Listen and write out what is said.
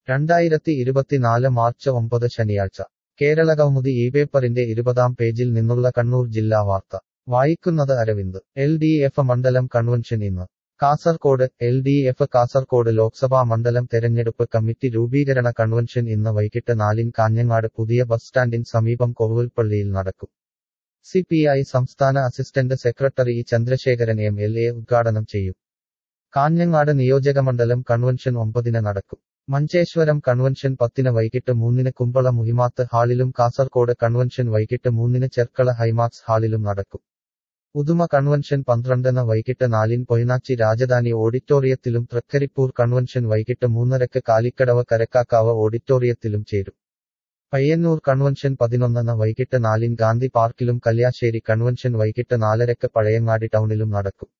രണ്ടായിരത്തി ഇരുപത്തിനാല് മാർച്ച് ഒമ്പത് ശനിയാഴ്ച കേരളകൗമുദി ഈ പേപ്പറിന്റെ ഇരുപതാം പേജിൽ നിന്നുള്ള കണ്ണൂർ ജില്ലാ വാർത്ത വായിക്കുന്നത് അരവിന്ദ് എൽ ഡി എഫ് മണ്ഡലം കൺവെൻഷൻ ഇന്ന് Kasaragod L D F Kasaragod Lok Sabha മണ്ഡലം തെരഞ്ഞെടുപ്പ് കമ്മിറ്റി രൂപീകരണ കൺവെൻഷൻ ഇന്ന് വൈകിട്ട് നാലിന് കാഞ്ഞങ്ങാട് പുതിയ ബസ് സ്റ്റാൻഡിന് സമീപം കോവുൽപ്പള്ളിയിൽ നടക്കും സി പി ഐ സംസ്ഥാന assistant secretary E Chandrasekharan M L A ഉദ്ഘാടനം ചെയ്യും കാഞ്ഞങ്ങാട് നിയോജകമണ്ഡലം കൺവെൻഷൻ ഒമ്പതിന് നടക്കും മഞ്ചേശ്വരം കൺവെൻഷൻ പത്തിന് വൈകിട്ട് മൂന്നിന് കുമ്പള മുഹിമാത്ത് ഹാളിലും കാസർകോട് കൺവെൻഷൻ വൈകിട്ട് മൂന്നിന് ചെർക്കള ഹൈമാക്സ് ഹാളിലും നടക്കും ഉദുമ കൺവെൻഷൻ പന്ത്രണ്ടിന് വൈകിട്ട് നാലിന് പൊയ്നാച്ചി രാജധാനി ഓഡിറ്റോറിയത്തിലും തൃക്കരിപ്പൂർ കൺവെൻഷൻ വൈകിട്ട് മൂന്നരക്ക് കാലിക്കടവ് കരക്കാക്കാവ് ഓഡിറ്റോറിയത്തിലും ചേരും പയ്യന്നൂർ കൺവെൻഷൻ പതിനൊന്നിന് വൈകിട്ട് നാലിന് ഗാന്ധി പാർക്കിലും കല്യാശ്ശേരി കൺവെൻഷൻ വൈകിട്ട് നാലരക്ക് പഴയങ്ങാടി ടൗണിലും നടക്കും